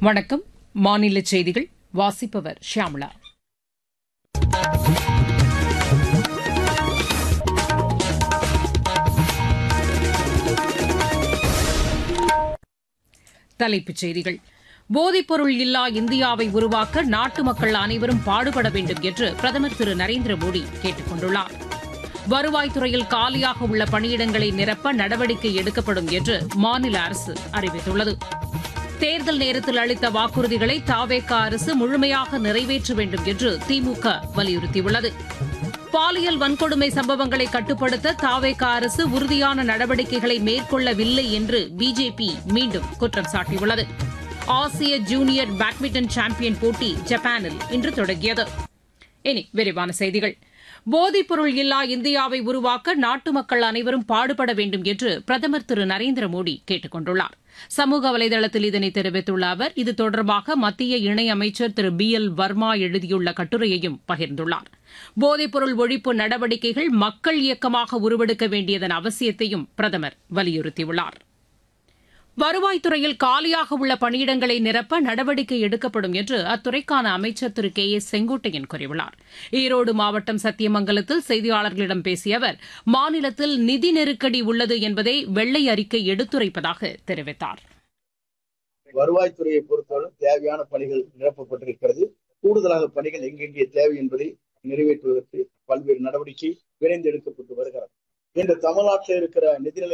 வணக்கம் மாநில செய்திகள் வாசிப்பவர் ஷியாமளா தலைப்புச் செய்திகள் போதைப்பொருள் இல்லா இந்தியாவை உருவாக்க நாட்டு மக்கள் அனைவரும் பாடுபட வேண்டும் என்று பிரதமர் திரு நரேந்திர மோடி கேட்டுக் கொண்டுள்ளார் வருவாய்த்துறையில் காலியாக உள்ள பணியிடங்களை நிரப்ப நடவடிக்கை எடுக்கப்படும் என்று மாநில அரசு அறிவித்துள்ளது தேர்தல் நேரத்தில் அளித்த வாக்குறுதிகளை தாவேக அரசு முழுமையாக நிறைவேற்ற வேண்டும் என்று திமுக வலியுறுத்தியுள்ளது பாலியல் வன்கொடுமை சம்பவங்களை கட்டுப்படுத்த தாவேக அரசு உறுதியான நடவடிக்கைகளை மேற்கொள்ளவில்லை என்று பிஜேபி மீண்டும் குற்றம் சாட்டியுள்ளது ஆசிய ஜூனியர் பேட்மிண்டன் சாம்பியன் போட்டி ஜப்பானில் இன்று தொடங்கியது இனி விரிவான செய்திகள் போதைப்பொருள் இல்லா இந்தியாவை உருவாக்க நாட்டு மக்கள் அனைவரும் பாடுபட வேண்டும் என்று பிரதமர் திரு நரேந்திர மோடி கேட்டுக் கொண்டுள்ளார் சமூக வலைதளத்தில் இதனை தெரிவித்துள்ள அவர் இது தொடர்பாக மத்திய இணையமைச்சர் திரு பி எல் வர்மா எழுதியுள்ள கட்டுரையையும் பகிர்ந்துள்ளார் போதைப்பொருள் ஒழிப்பு நடவடிக்கைகள் மக்கள் இயக்கமாக உருவெடுக்க வேண்டியதன் அவசியத்தையும் பிரதமர் வலியுறுத்தியுள்ளார் வருவாய்த்துறையில் காலியாக உள்ள பணியிடங்களை நிரப்ப நடவடிக்கை எடுக்கப்படும் என்று அத்துறைக்கான அமைச்சர் திரு கே ஏ செங்கோட்டையன் கூறியுள்ளார் ஈரோடு மாவட்டம் சத்தியமங்கலத்தில் செய்தியாளர்களிடம் பேசிய அவர் மாநிலத்தில் நிதி நெருக்கடி உள்ளது என்பதை வெள்ளை அறிக்கை எடுத்துரைப்பதாக தெரிவித்தார் வருவாய்த்துறையை பொறுத்தவரை தேவையான பணிகள் நிரப்பப்பட்டிருக்கிறது கூடுதலாக பணிகள் எங்கெங்கே தேவை என்பதை நிறைவேற்றுவதற்கு பல்வேறு நடவடிக்கை விரைந்து எடுக்கப்பட்டு வருகிறது இன்று தமிழ்நாட்டில் இருக்கிற நிதிநிலை